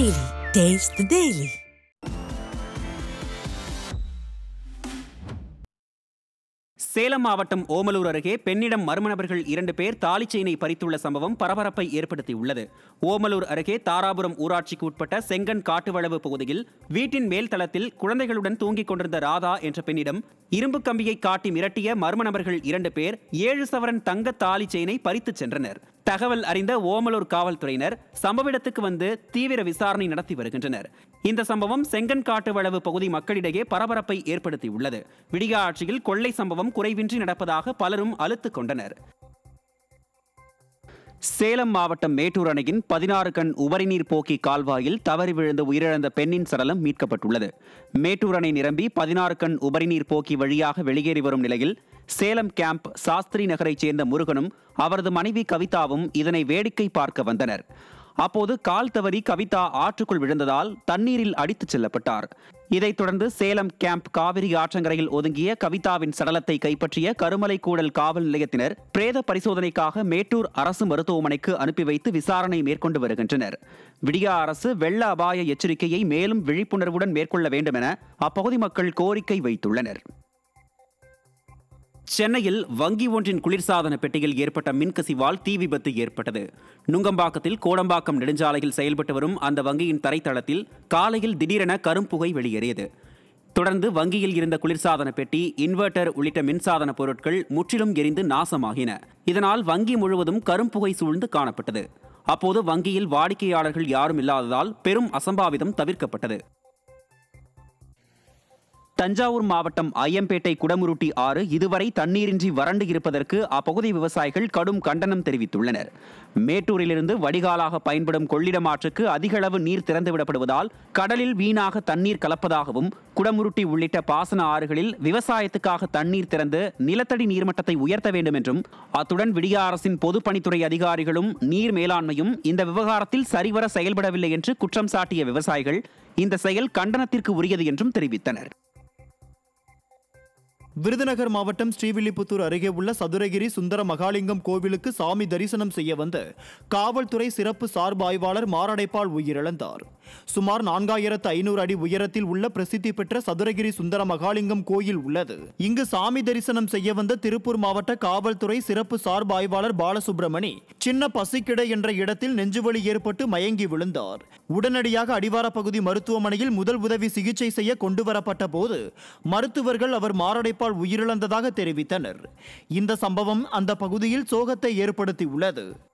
Daily. Taste the Daily. Salem மாவட்டம் ஓமலூர் அருகே பெண்ணிடம் மர்ம நபர்கள் இரண்டு பேர் தாலி செயினை பறித்துள்ள சம்பவம் பரபரப்பை ஏற்படுத்தியுள்ளது ஓமலூர் அருகே தாராபுரம் ஊராட்சிக்கு உட்பட்ட செங்கன் காட்டுவளவு பகுதியில் வீட்டின் மேல் தளத்தில் குழந்தைகளுடன் தூங்கிக் கொண்டிருந்த ராதா என்ற பெண்ணிடம் இரும்பு கம்பியை காட்டி மிரட்டிய மர்ம நபர்கள் இரண்டு பேர் ஏழு சவரன் தங்க தாலி செயினை பறித்துச் சென்றனர் தகவல் அறிந்த ஓமலூர் காவல்துறையினர் சம்பவ இடத்துக்கு வந்து தீவிர விசாரணை நடத்தி வருகின்றனர் இந்த சம்பவம் செங்கன்காட்டு வளவு பகுதி மக்களிடையே பரபரப்பை ஏற்படுத்தியுள்ளது விடிய ஆட்சியில் கொள்ளை சம்பவம் குறைவின்றி நடப்பதாக பலரும் அலுத்துக் கொண்டனர் சேலம் மாவட்டம் மேட்டூர் அணையின் பதினாறு கண் உபரிநீர் போக்கி கால்வாயில் தவறி விழுந்து உயிரிழந்த பெண்ணின் சடலம் மீட்கப்பட்டுள்ளது மேட்டூர் அணை நிரம்பி பதினாறு கண் உபரிநீர் போக்கி வழியாக வெளியேறி வரும் நிலையில் சேலம் கேம்ப் சாஸ்திரி நகரைச் சேர்ந்த முருகனும் அவரது மனைவி கவிதாவும் இதனை வேடிக்கை பார்க்க வந்தனர் அப்போது கால் தவறி கவிதா ஆற்றுக்குள் விழுந்ததால் தண்ணீரில் அடித்துச் செல்லப்பட்டார் இதைத் தொடர்ந்து சேலம் கேம்ப் காவிரி ஆற்றங்கரையில் ஒதுங்கிய கவிதாவின் சடலத்தை கைப்பற்றிய கருமலை கூடல் காவல் நிலையத்தினர் பிரேத பரிசோதனைக்காக மேட்டூர் அரசு மருத்துவமனைக்கு அனுப்பி வைத்து விசாரணை மேற்கொண்டு வருகின்றனர் விடியா அரசு வெள்ள அபாய எச்சரிக்கையை மேலும் விழிப்புணர்வுடன் மேற்கொள்ள வேண்டும் என அப்பகுதி மக்கள் கோரிக்கை வைத்துள்ளனர் சென்னையில் வங்கி ஒன்றின் குளிர்சாதன பெட்டியில் ஏற்பட்ட மின்கசிவால் தீ விபத்து ஏற்பட்டது நுங்கம்பாக்கத்தில் கோடம்பாக்கம் நெடுஞ்சாலையில் செயல்பட்டு வரும் அந்த வங்கியின் தரைத்தளத்தில் காலையில் திடீரென கரும்புகை வெளியேறியது தொடர்ந்து வங்கியில் இருந்த குளிர்சாதன பெட்டி இன்வெர்ட்டர் உள்ளிட்ட மின்சாதன பொருட்கள் முற்றிலும் எரிந்து நாசமாகின இதனால் வங்கி முழுவதும் கரும்புகை சூழ்ந்து காணப்பட்டது அப்போது வங்கியில் வாடிக்கையாளர்கள் யாரும் இல்லாததால் பெரும் அசம்பாவிதம் தவிர்க்கப்பட்டது தஞ்சாவூர் மாவட்டம் ஐயம்பேட்டை குடமுருட்டி ஆறு இதுவரை தண்ணீரின்றி வறண்டு இருப்பதற்கு அப்பகுதி விவசாயிகள் கடும் கண்டனம் தெரிவித்துள்ளனர் மேட்டூரிலிருந்து வடிகாலாக பயன்படும் கொள்ளிடம் ஆற்றுக்கு அதிக அளவு நீர் திறந்துவிடப்படுவதால் கடலில் வீணாக தண்ணீர் கலப்பதாகவும் குடமுருட்டி உள்ளிட்ட பாசன ஆறுகளில் விவசாயத்துக்காக தண்ணீர் திறந்து நிலத்தடி நீர்மட்டத்தை உயர்த்த வேண்டும் என்றும் அத்துடன் விடிய அரசின் பொதுப்பணித்துறை அதிகாரிகளும் நீர் மேலாண்மையும் இந்த விவகாரத்தில் சரிவர செயல்படவில்லை என்று குற்றம் சாட்டிய விவசாயிகள் இந்த செயல் கண்டனத்திற்கு உரியது என்றும் தெரிவித்தனர் விருதுநகர் மாவட்டம் ஸ்ரீவில்லிபுத்தூர் அருகே உள்ள சதுரகிரி சுந்தர மகாலிங்கம் கோவிலுக்கு சாமி தரிசனம் செய்ய வந்து காவல்துறை சிறப்பு சார்பு ஆய்வாளர் மாரடைப்பால் உயிரிழந்தார் சுமார் நான்காயிரத்து ஐநூறு அடி உயரத்தில் உள்ள பிரசித்தி பெற்ற சதுரகிரி சுந்தர மகாலிங்கம் கோயில் உள்ளது இங்கு சாமி தரிசனம் செய்ய வந்த திருப்பூர் மாவட்ட காவல்துறை சிறப்பு சார்பு ஆய்வாளர் பாலசுப்ரமணி சின்ன பசிக்கிடை என்ற இடத்தில் நெஞ்சுவலி ஏற்பட்டு மயங்கி விழுந்தார் உடனடியாக அடிவார பகுதி மருத்துவமனையில் முதல் உதவி சிகிச்சை செய்ய கொண்டு வரப்பட்ட போது மருத்துவர்கள் அவர் மாரடைப்பால் உயிரிழந்ததாக தெரிவித்தனர் இந்த சம்பவம் அந்த பகுதியில் சோகத்தை ஏற்படுத்தியுள்ளது